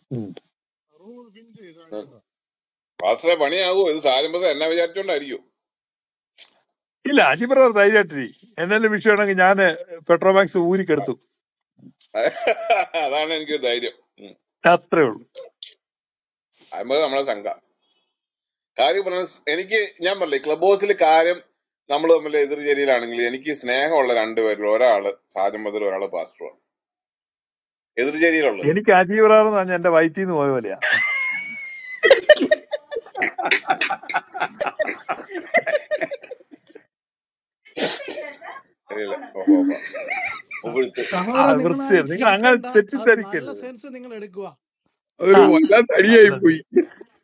ഉം. പാസ്റ്ററെ പണിയാവോ ഇത് സാജമ്പത് എന്നാ വിചാരിച്ചോണ്ടായിരിക്കും ഇല്ല അജി ബ്രദർ ധൈര്യമായിട്ടിരി എന്തെങ്കിലും വിഷയമാണെങ്കിൽ ഞാൻ പെട്രോമാക്സ് ഊരിക്കെടുത്തു അതാണ് എനിക്ക് ധൈര്യം ഉം. അത്രേ ഉള്ളൂ അമ്പത് നമ്മളെ സംഘ കാര്യം പറഞ്ഞ എനിക്ക് ഞാൻ പറഞ്ഞില്ലേ ക്ലബ് ഹൗസിൽ കാര്യം നമ്മൾ തമ്മിൽ എതിർചേരിയിലാണെങ്കിൽ എനിക്ക് സ്നേഹമുള്ള രണ്ടുപേരിൽ ഒരാള് സാജമ്പതിൽ ഒരാള് പാസ്റ്ററുമാണ് എതിർചേരിയിലുള്ളത് എനിക്ക് അജി ബ്രദർ എന്ന് പറഞ്ഞാൽ എന്റെ വയറ്റിൽ നിന്ന് പോയ പോലെയാ ശരിയല്ല ഓഹോ മുകുഴ്ത്ത് ആ സഹോദരൻ നിങ്ങൾ വൃത്തിയാണ് നിങ്ങൾ അങ്ങനെ ചിരിക്കണ്ട അത് നല്ല തെറ്റിദ്ധരിക്കരുത് സെൻസ് നിങ്ങൾ എടുക്കുക ആ അതൊരു വല്ലാത്ത അടിയായി നല്ല പോയി